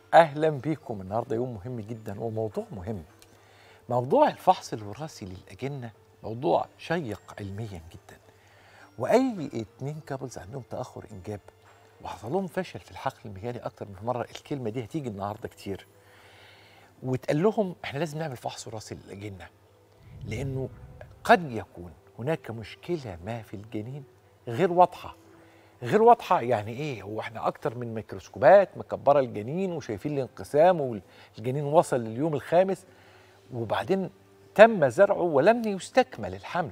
اهلا بيكم النهارده يوم مهم جدا وموضوع مهم موضوع الفحص الوراثي للاجنه موضوع شيق علميا جدا واي اتنين كابلز عندهم تاخر انجاب وحصل لهم فشل في الحقل المجاري اكتر من مره الكلمه دي هتيجي النهارده كتير واتقال لهم احنا لازم نعمل فحص وراثي للاجنه لانه قد يكون هناك مشكله ما في الجنين غير واضحه غير واضحه يعني ايه هو احنا اكتر من ميكروسكوبات مكبره الجنين وشايفين الانقسام والجنين وصل لليوم الخامس وبعدين تم زرعه ولم يستكمل الحمل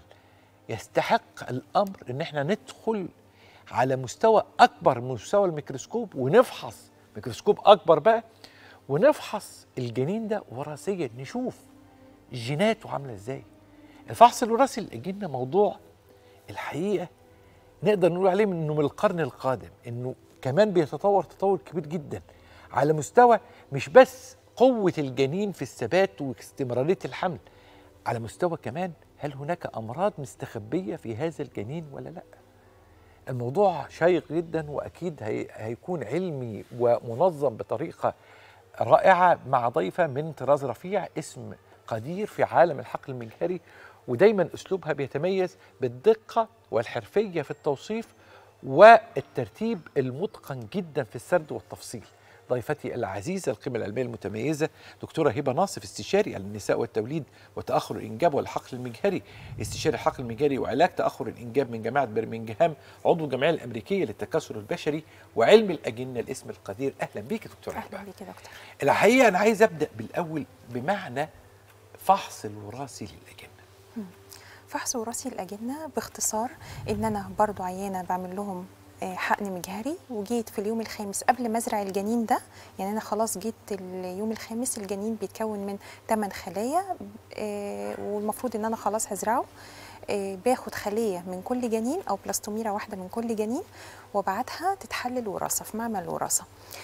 يستحق الامر ان احنا ندخل على مستوى اكبر من مستوى الميكروسكوب ونفحص ميكروسكوب اكبر بقى ونفحص الجنين ده وراثيا نشوف جيناته عامله ازاي الفحص الوراثي للاجنه موضوع الحقيقه نقدر نقول عليه انه من القرن القادم انه كمان بيتطور تطور كبير جدا على مستوى مش بس قوه الجنين في الثبات واستمراريه الحمل على مستوى كمان هل هناك امراض مستخبيه في هذا الجنين ولا لا الموضوع شيق جدا واكيد هي هيكون علمي ومنظم بطريقه رائعه مع ضيفه من طراز رفيع اسم قدير في عالم الحقل المجهري ودايما اسلوبها بيتميز بالدقه والحرفيه في التوصيف والترتيب المتقن جدا في السرد والتفصيل ضيفتي العزيزة القيمة العلمية المتميزة دكتورة هبة ناصف استشاري النساء والتوليد وتأخر الإنجاب والحقل المجهري استشاري الحقل المجهري وعلاج تأخر الإنجاب من جامعة برمنجهام عضو الجمعية الأمريكية للتكاثر البشري وعلم الأجنة الاسم القدير أهلا بيك دكتورة اهلا هبة بيك يا دكتور الحقيقة أنا عايز أبدأ بالأول بمعنى فحص الوراثي للأجنة فحص وراثي الاجنه باختصار ان انا برضو عيانه بعمل لهم آه، حقن مجهري وجيت في اليوم الخامس قبل ما ازرع الجنين ده يعني انا خلاص جيت اليوم الخامس الجنين بيتكون من 8 خلايا آه، والمفروض ان انا خلاص هزرعه آه، باخد خليه من كل جنين او بلاستوميرا واحده من كل جنين وابعتها تتحلل وراثه في معمل الوراثه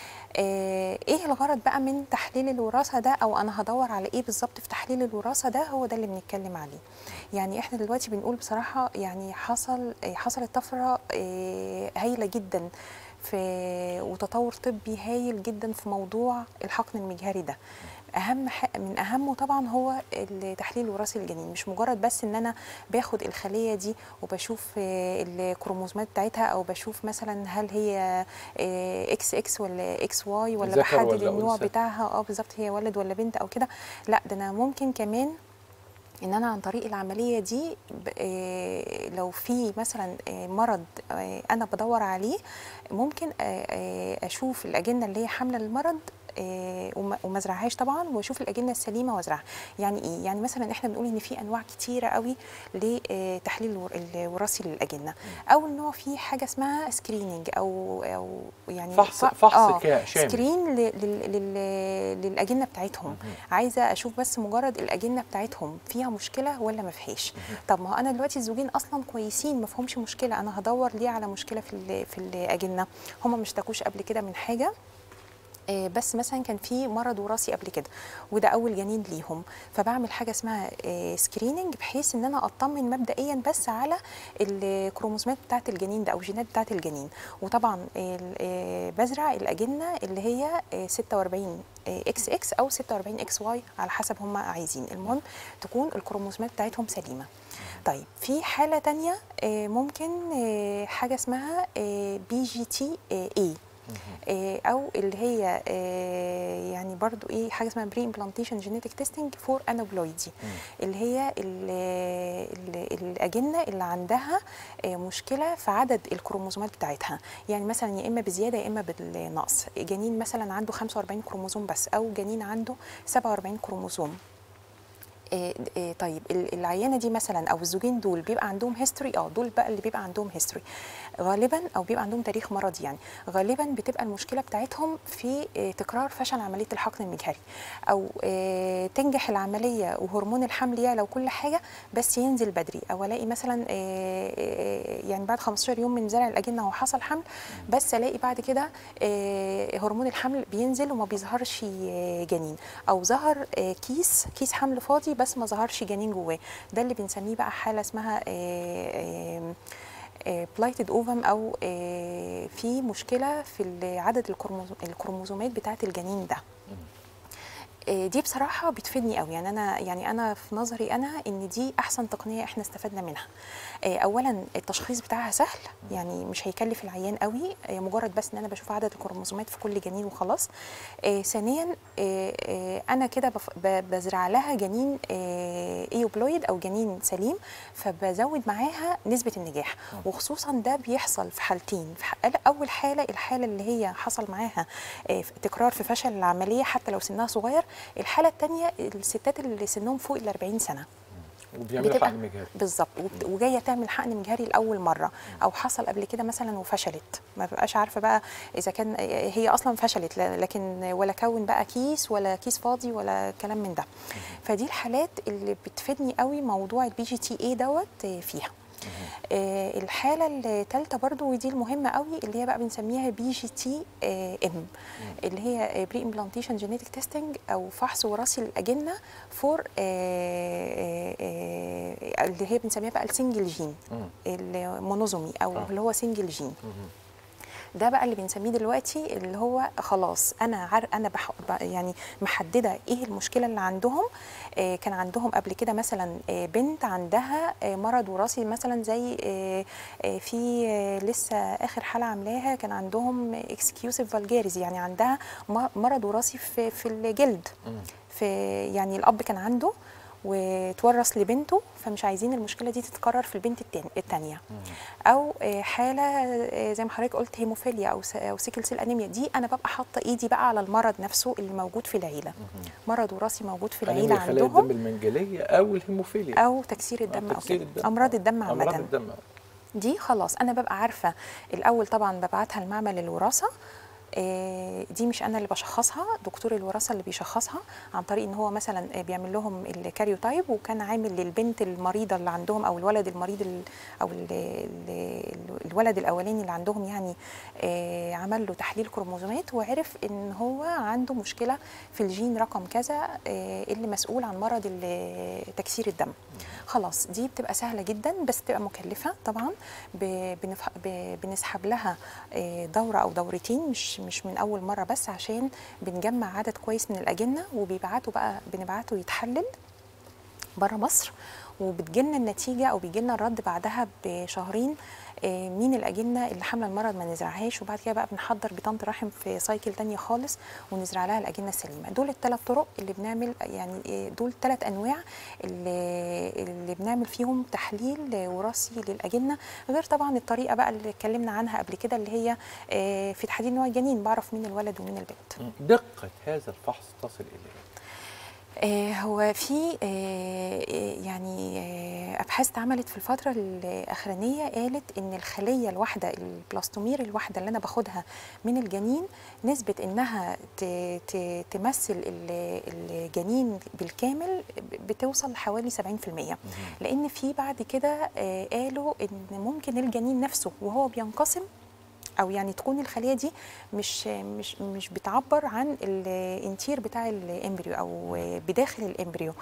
آه، ايه الغرض بقى من تحليل الوراثه ده او انا هدور على ايه بالظبط في تحليل الوراثه ده هو ده اللي بنتكلم عليه يعني احنا دلوقتي بنقول بصراحه يعني حصل آه، حصلت طفره آه، هايله جدا في وتطور طبي هايل جدا في موضوع الحقن المجهري ده اهم ح- من اهمه طبعا هو التحليل الوراثي للجنين مش مجرد بس ان انا باخد الخليه دي وبشوف آه، الكروموزومات بتاعتها او بشوف مثلا هل هي اكس اكس ولا اكس واي ولا ذكر بحدد ولا النوع أنثى؟ بتاعها اه بالظبط هي ولد ولا بنت او كده لا ده انا ممكن كمان ان انا عن طريق العمليه دي ب- آه، لو في مثلا آه، مرض آه، انا بدور عليه ممكن آه، آه، اشوف الاجنه اللي هي حامله المرض آه، وما وما ازرعهاش طبعا واشوف الاجنه السليمه وازرعها يعني ايه يعني مثلا احنا بنقول ان في انواع كتيره قوي لتحليل الور- الوراثي للاجنه اول نوع فيه حاجه اسمها سكريننج او او يعني فحص- ف- فحص آه، كا- شامل. سكرين ل- لل- لل- للاجنه بتاعتهم عايزه اشوف بس مجرد الاجنه بتاعتهم فيها مشكله ولا ما فيهاش طب ما هو انا دلوقتي الزوجين اصلا كويسين ما فيهمش مشكله انا هدور ليه على مشكله في ال- في الاجنه هم ما اشتكوش قبل كده من حاجه آه، بس مثلا كان في مرض وراثي قبل كده وده اول جنين ليهم فبعمل حاجه اسمها سكريننج بحيث ان انا اطمن مبدئيا بس على الكروموسومات بتاعه الجنين ده او الجينات بتاعه الجنين وطبعا ال- آه، بزرع الاجنه اللي هي آه، 46 اكس اكس او 46 اكس واي على حسب هم عايزين المهم تكون الكروموسومات بتاعتهم سليمه طيب في حاله تانية آه، ممكن آه، حاجه اسمها بي جي تي اي آه، او اللي هي آه، يعني برضو ايه حاجه اسمها بري امبلانتيشن جينيتك تيستنج فور انابلويدي اللي هي ال ال الاجنه اللي عندها آه، مشكله في عدد الكروموزومات بتاعتها يعني مثلا يا اما بزياده يا اما بالنقص جنين مثلا عنده 45 كروموزوم بس او جنين عنده 47 كروموزوم إيه إيه طيب ال- العيانه دي مثلا او الزوجين دول بيبقى عندهم هيستوري اه دول بقى اللي بيبقى عندهم هيستوري غالبا او بيبقى عندهم تاريخ مرضي يعني غالبا بتبقى المشكله بتاعتهم في إيه تكرار فشل عمليه الحقن المجهري او إيه تنجح العمليه وهرمون الحمل يعلى وكل حاجه بس ينزل بدري او الاقي مثلا إيه إيه يعني بعد 15 يوم من زرع الاجنه وحصل حمل بس الاقي بعد كده إيه هرمون الحمل بينزل وما بيظهرش إيه جنين او ظهر إيه كيس كيس حمل فاضي بس ما ظهرش جنين جواه ده اللي بنسميه بقى حاله اسمها إيه إيه بلايتد اوفم او آه، في مشكله في ال- عدد الكروموزو- الكروموزومات بتاعه الجنين ده آه، دي بصراحه بتفيدني قوي يعني انا يعني انا في نظري انا ان دي احسن تقنيه احنا استفدنا منها آه، اولا التشخيص بتاعها سهل يعني مش هيكلف العيان قوي آه، مجرد بس ان انا بشوف عدد الكروموزومات في كل جنين وخلاص آه، ثانيا آه، آه، انا كده بف- ب- بزرع لها جنين آه، ايوبلويد او جنين سليم فبزود معاها نسبه النجاح وخصوصا ده بيحصل في حالتين في ح- اول حاله الحاله اللي هي حصل معاها آه، تكرار في فشل العمليه حتى لو سنها صغير الحاله الثانيه الستات اللي سنهم فوق ال 40 سنه وبيعملوا بتبقى حقن مجهري بالظبط وبت- وجايه تعمل حقن مجهري لاول مره او حصل قبل كده مثلا وفشلت ما ببقاش عارفه بقى اذا كان هي اصلا فشلت ل- لكن ولا كون بقى كيس ولا كيس فاضي ولا كلام من ده فدي الحالات اللي بتفيدني قوي موضوع البي جي تي اي دوت فيها آه، الحاله الثالثه برضو ودي المهمه قوي اللي هي بقى بنسميها بي جي تي ام اللي هي بري امبلانتيشن جينيتك تيستنج او فحص وراثي للاجنه فور اللي هي بنسميها بقى السنجل جين مم. المونوزومي او آه. اللي هو سنجل جين مهم. ده بقى اللي بنسميه دلوقتي اللي هو خلاص انا عار انا بح ب- يعني محدده ايه المشكله اللي عندهم آه كان عندهم قبل كده مثلا آه بنت عندها آه مرض وراثي مثلا زي آه آه في آه لسه اخر حاله عاملاها كان عندهم اكسكيوسيف فالجاريز يعني عندها م- مرض وراثي في في الجلد مم. في يعني الاب كان عنده وتورث لبنته فمش عايزين المشكله دي تتكرر في البنت التاني- التانيه او آه، حاله آه، زي ما حضرتك قلت هيموفيليا او س- او سيكل سيل انيميا دي انا ببقى حاطه ايدي بقى على المرض نفسه اللي موجود في العيله مرض وراثي موجود في العيله أنيميا خلايا الدم عندهم المنجليه او الهيموفيليا او تكسير الدم او تكسير كده. الدم. امراض آه. الدم امراض عامه الدم دي خلاص انا ببقى عارفه الاول طبعا ببعتها المعمل الوراثه آه، دي مش انا اللي بشخصها دكتور الوراثه اللي بيشخصها عن طريق ان هو مثلا آه، بيعمل لهم الكاريوتايب وكان عامل للبنت المريضه اللي عندهم او الولد المريض ال- او ال- ال- الولد الاولاني اللي عندهم يعني آه، عمل له تحليل كروموزومات وعرف ان هو عنده مشكله في الجين رقم كذا آه، اللي مسؤول عن مرض ال- تكسير الدم خلاص دي بتبقى سهله جدا بس بتبقى مكلفه طبعا ب- بنف- ب- بنسحب لها آه، دوره او دورتين مش مش من اول مره بس عشان بنجمع عدد كويس من الاجنه وبيبعتوا بقى بنبعته يتحلل بره مصر وبتجيلنا النتيجه او بيجيلنا الرد بعدها بشهرين آه، مين الاجنه اللي حامله المرض ما نزرعهاش وبعد كده بقى بنحضر بطانه رحم في سايكل تانية خالص ونزرع لها الاجنه السليمه دول الثلاث طرق اللي بنعمل يعني آه، دول ثلاث انواع اللي, اللي بنعمل فيهم تحليل آه، وراثي للاجنه غير طبعا الطريقه بقى اللي اتكلمنا عنها قبل كده اللي هي آه، في تحديد نوع الجنين بعرف مين الولد ومين البنت دقه هذا الفحص تصل اليه آه، هو في آه، آه، يعني آه، ابحاث اتعملت في الفتره الاخرانيه قالت ان الخليه الواحده البلاستومير الواحده اللي انا باخدها من الجنين نسبه انها ت- ت- تمثل ال- الجنين بالكامل بتوصل لحوالي 70% لان في بعد كده آه، قالوا ان ممكن الجنين نفسه وهو بينقسم او يعني تكون الخليه دي مش مش مش بتعبر عن الانتير بتاع الامبريو او بداخل الامبريو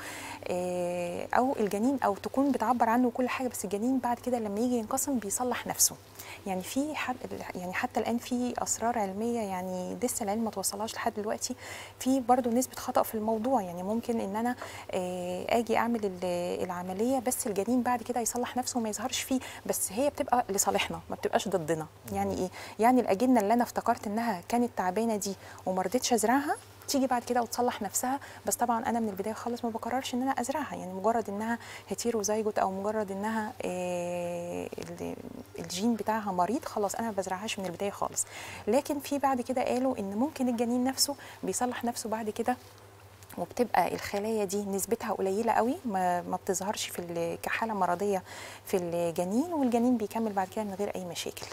آه، او الجنين او تكون بتعبر عنه كل حاجه بس الجنين بعد كده لما يجي ينقسم بيصلح نفسه يعني في حد يعني حتى الان في اسرار علميه يعني لسه العلم ما توصلهاش لحد دلوقتي في برضو نسبه خطا في الموضوع يعني ممكن ان انا آه، اجي اعمل ال- العمليه بس الجنين بعد كده يصلح نفسه وما يظهرش فيه بس هي بتبقى لصالحنا ما بتبقاش ضدنا يعني ايه يعني الاجنه اللي انا افتكرت انها كانت تعبانه دي وما رضيتش ازرعها تيجي بعد كده وتصلح نفسها بس طبعا انا من البدايه خالص ما بقررش ان انا ازرعها يعني مجرد انها هيتيروزايجوت او مجرد انها آه، ال- الجين بتاعها مريض خلاص انا ما بزرعهاش من البدايه خالص لكن في بعد كده قالوا ان ممكن الجنين نفسه بيصلح نفسه بعد كده وبتبقى الخلايا دي نسبتها قليله قوي ما, ما بتظهرش في ال- كحاله مرضيه في الجنين والجنين بيكمل بعد كده من غير اي مشاكل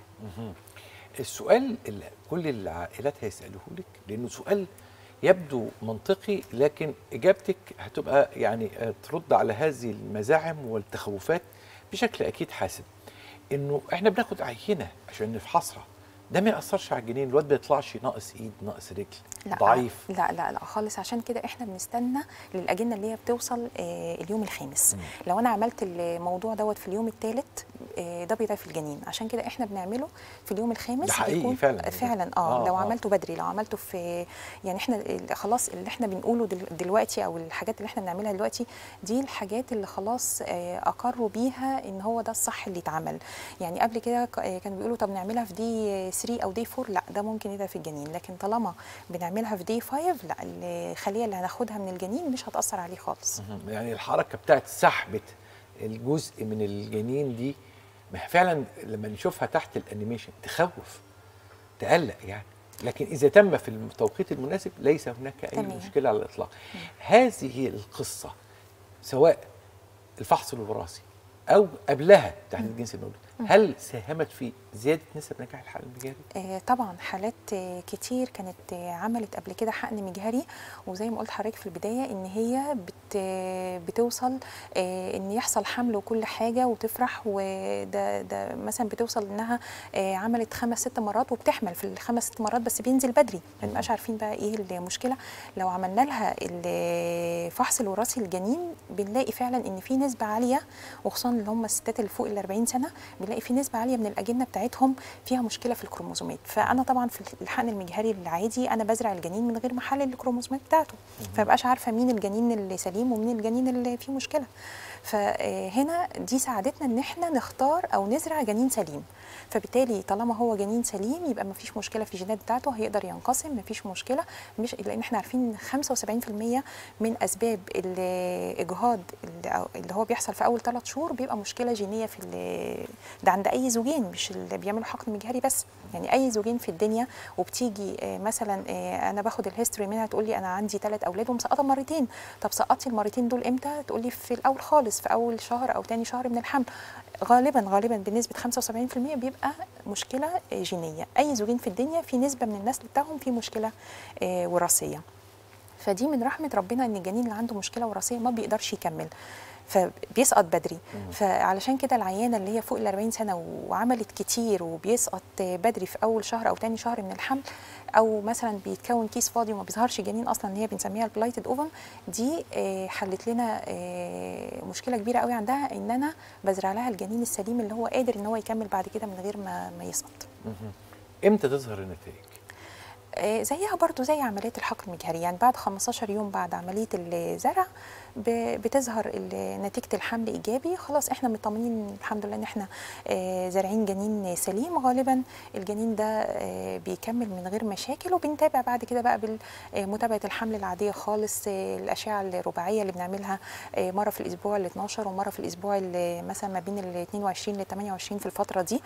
السؤال اللي كل العائلات هيسالوه لك لانه سؤال يبدو منطقي لكن اجابتك هتبقى يعني آه، ترد على هذه المزاعم والتخوفات بشكل اكيد حاسم انه احنا بناخد عينه عشان نفحصها ده ما ياثرش على الجنين الواد ما يطلعش ناقص ايد ناقص رجل لا ضعيف لا لا لا خالص عشان كده احنا بنستنى للاجنه اللي هي بتوصل آه، اليوم الخامس لو انا عملت الموضوع دوت في اليوم الثالث آه، ده بيضعف الجنين عشان كده احنا بنعمله في اليوم الخامس ده حقيقي بيكون- فعلاً. فعلا اه, آه، لو آه. عملته بدري لو عملته في يعني احنا ال- خلاص اللي احنا بنقوله دل- دلوقتي او الحاجات اللي احنا بنعملها دلوقتي دي الحاجات اللي خلاص آه، اقروا بيها ان هو ده الصح اللي يتعمل يعني قبل كده ك- آه، كانوا بيقولوا طب نعملها في دي 3 او دي 4 لا ده ممكن يضعف الجنين لكن طالما بنعملها في دي 5 لا الخليه اللي هناخدها من الجنين مش هتاثر عليه خالص مهم. يعني الحركه بتاعت سحبه الجزء من الجنين دي ما هي فعلا لما نشوفها تحت الانيميشن تخوف تقلق يعني لكن اذا تم في التوقيت المناسب ليس هناك اي تمام. مشكله على الاطلاق هذه القصه سواء الفحص الوراثي او قبلها تحديد جنس المولود هل ساهمت في زياده نسب نجاح الحقن المجاري آه، طبعا حالات آه، كتير كانت آه، عملت قبل كده حقن مجهري وزي ما قلت حضرتك في البدايه ان هي بت آه، بتوصل آه، ان يحصل حمل وكل حاجه وتفرح وده ده مثلا بتوصل انها آه، عملت خمس ست مرات وبتحمل في الخمس ست مرات بس بينزل بدري ما بنبقاش عارفين بقى ايه المشكله لو عملنا لها الفحص الوراثي للجنين بنلاقي فعلا ان في نسبه عاليه وخصوصا اللي هم الستات اللي فوق ال 40 سنه بنلاقي في نسبه عاليه من الاجنه بتاعتهم فيها مشكله في الكروموزومات فانا طبعا في الحقن المجهري العادي انا بزرع الجنين من غير ما احلل الكروموزومات بتاعته فمبقاش عارفه مين الجنين اللي سليم ومين الجنين اللي فيه مشكله فهنا دي ساعدتنا ان احنا نختار او نزرع جنين سليم فبالتالي طالما هو جنين سليم يبقى ما فيش مشكله في الجينات بتاعته هيقدر ينقسم ما فيش مشكله مش لان احنا عارفين ان 75% من اسباب الاجهاض اللي أو- اللي هو بيحصل في اول ثلاث شهور بيبقى مشكله جينيه في ال- ده عند اي زوجين مش اللي بيعملوا حقن مجهري بس يعني اي زوجين في الدنيا وبتيجي آه، مثلا آه، انا باخد الهيستوري منها تقول لي انا عندي ثلاث اولاد ومسقطه مرتين طب سقطتي المرتين دول امتى تقول لي في الاول خالص في اول شهر او تاني شهر من الحمل غالبا غالبا بنسبه 75% بيبقى مشكله آه، جينيه اي زوجين في الدنيا في نسبه من النسل بتاعهم في مشكله آه، وراثيه فدي من رحمه ربنا ان الجنين اللي عنده مشكله وراثيه ما بيقدرش يكمل فبيسقط بدري فعلشان كده العيانه اللي هي فوق ال 40 سنه وعملت كتير وبيسقط بدري في اول شهر او تاني شهر من الحمل او مثلا بيتكون كيس فاضي وما بيظهرش جنين اصلا اللي هي بنسميها البلايتد اوفم دي آه، حلت لنا آه، مشكله كبيره قوي عندها ان انا بزرع لها الجنين السليم اللي هو قادر ان هو يكمل بعد كده من غير ما ما يسقط امتى تظهر النتائج آه، زيها برضو زي عمليات الحقن المجهري يعني بعد 15 يوم بعد عملية الزرع ب- بتظهر ال- نتيجة الحمل إيجابي خلاص احنا مطمنين الحمد لله ان احنا آه، زارعين جنين سليم غالبا الجنين ده آه، بيكمل من غير مشاكل وبنتابع بعد كده بقى بمتابعة الحمل العادية خالص آه، الأشعة الرباعية اللي بنعملها آه، مرة في الأسبوع ال 12 ومرة في الأسبوع ال- مثلا ما بين ال 22 ل 28 في الفترة دي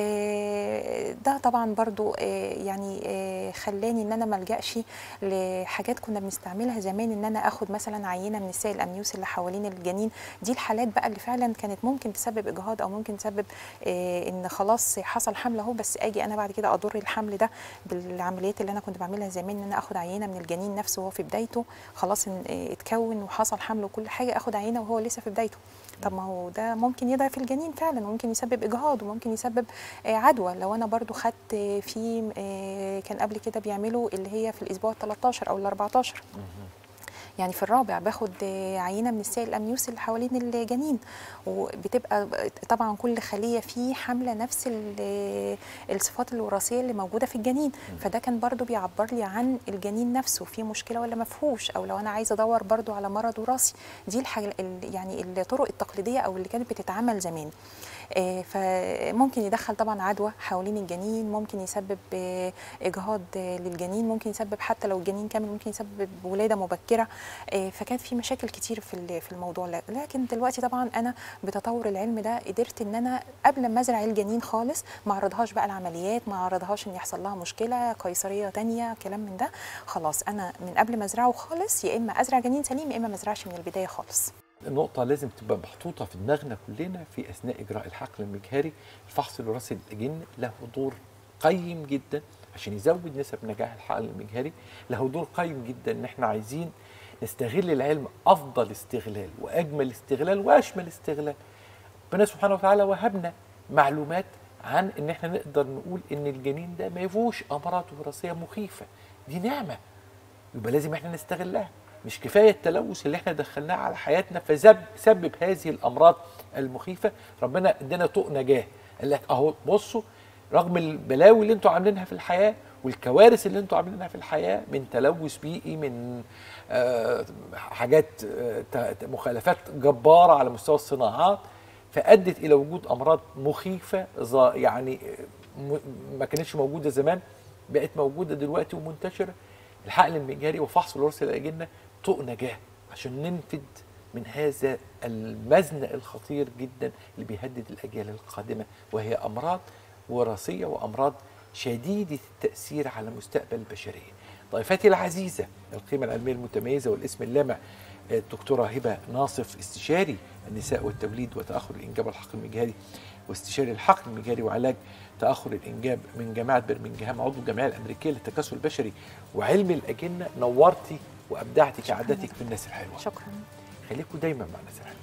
آه، ده طبعا برضو آه، يعني آه، خلاني ان انا ما الجاش لحاجات كنا بنستعملها زمان ان انا اخد مثلا عينه من السائل الامنيوس اللي حوالين الجنين دي الحالات بقى اللي فعلا كانت ممكن تسبب اجهاض او ممكن تسبب آه، ان خلاص حصل حمل اهو بس اجي انا بعد كده اضر الحمل ده بالعمليات اللي انا كنت بعملها زمان ان انا اخد عينه من الجنين نفسه وهو في بدايته خلاص إن- آه، اتكون وحصل حمل وكل حاجه اخد عينه وهو لسه في بدايته طب ما هو ده ممكن يضعف الجنين فعلا وممكن يسبب اجهاض وممكن يسبب آه، عدوى لو انا برضو خدت آه، في آه، كان قبل كده بيعملوا اللي هي في الاسبوع ال 13 او ال 14 يعني في الرابع باخد آه، عينه من السائل الامنيوس اللي حوالين الجنين وبتبقى طبعا كل خليه فيه حامله نفس ال- الصفات الوراثيه اللي موجوده في الجنين فده كان برضو بيعبر لي عن الجنين نفسه فيه مشكله ولا ما فيهوش او لو انا عايزه ادور برضو على مرض وراثي دي الحاجه ال- يعني الطرق التقليديه او اللي كانت بتتعمل زمان آه، فممكن يدخل طبعا عدوى حوالين الجنين ممكن يسبب آه، اجهاض آه، للجنين ممكن يسبب حتى لو الجنين كامل ممكن يسبب ولاده مبكره آه، فكان في مشاكل كتير في ال- في الموضوع ده لكن دلوقتي طبعا انا بتطور العلم ده قدرت ان انا قبل ما ازرع الجنين خالص ما اعرضهاش بقى العمليات ما اعرضهاش ان يحصل لها مشكله قيصريه تانية كلام من ده خلاص انا من قبل ما ازرعه خالص يا اما ازرع جنين سليم يا اما ما ازرعش من البدايه خالص النقطة لازم تبقى محطوطة في دماغنا كلنا في أثناء إجراء الحقل المجهري الفحص الوراثي للأجنة له دور قيم جدا عشان يزود نسب نجاح الحقل المجهري له دور قيم جدا إن إحنا عايزين نستغل العلم أفضل استغلال وأجمل استغلال وأشمل استغلال ربنا سبحانه وتعالى وهبنا معلومات عن إن إحنا نقدر نقول إن الجنين ده ما فيهوش أمراض وراثية مخيفة دي نعمة يبقى لازم إحنا نستغلها مش كفايه التلوث اللي احنا دخلناه على حياتنا فسبب سبب هذه الامراض المخيفه ربنا ادانا طوق نجاه قال لك اهو بصوا رغم البلاوي اللي انتوا عاملينها في الحياه والكوارث اللي انتوا عاملينها في الحياه من تلوث بيئي من آه حاجات آه ت- ت- مخالفات جباره على مستوى الصناعات فادت الى وجود امراض مخيفه ظا- يعني م- ما كانتش موجوده زمان بقت موجوده دلوقتي ومنتشره الحقن المجاري وفحص الوراثه الاجنه طوق نجاه عشان ننفد من هذا المزنق الخطير جدا اللي بيهدد الاجيال القادمه وهي امراض وراثيه وامراض شديده التاثير على مستقبل البشريه. ضيفتي العزيزه القيمه العلميه المتميزه والاسم اللامع الدكتوره هبه ناصف استشاري النساء والتوليد وتاخر الانجاب والحقن المجهري واستشاري الحقن المجهري وعلاج تاخر الانجاب من جامعه برمنجهام عضو الجمعيه الامريكيه للتكاثر البشري وعلم الاجنه نورتي وابدعتي كعادتك في الناس الحلوه شكرا خليكم دايما مع الناس الحلوه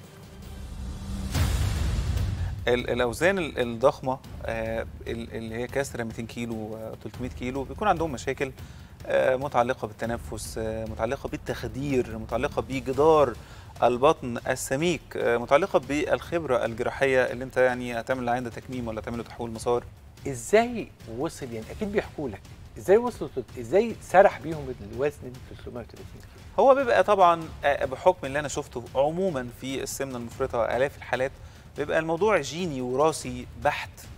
ال- الاوزان ال- الضخمه آه، ال- اللي هي كسر 200 كيلو آه، 300 كيلو بيكون عندهم مشاكل آه، متعلقه بالتنفس آه، متعلقه بالتخدير متعلقه بجدار البطن السميك آه، متعلقه بالخبره الجراحيه اللي انت يعني هتعمل عنده تكميم ولا تعمل له تحويل مسار ازاي وصل يعني اكيد بيحكوا لك ازاي وصلوا تل- ازاي سرح بيهم الوزن ل 330 كيلو هو بيبقى طبعا آه، بحكم اللي انا شفته عموما في السمنه المفرطه الاف الحالات بيبقى الموضوع جيني وراثي بحت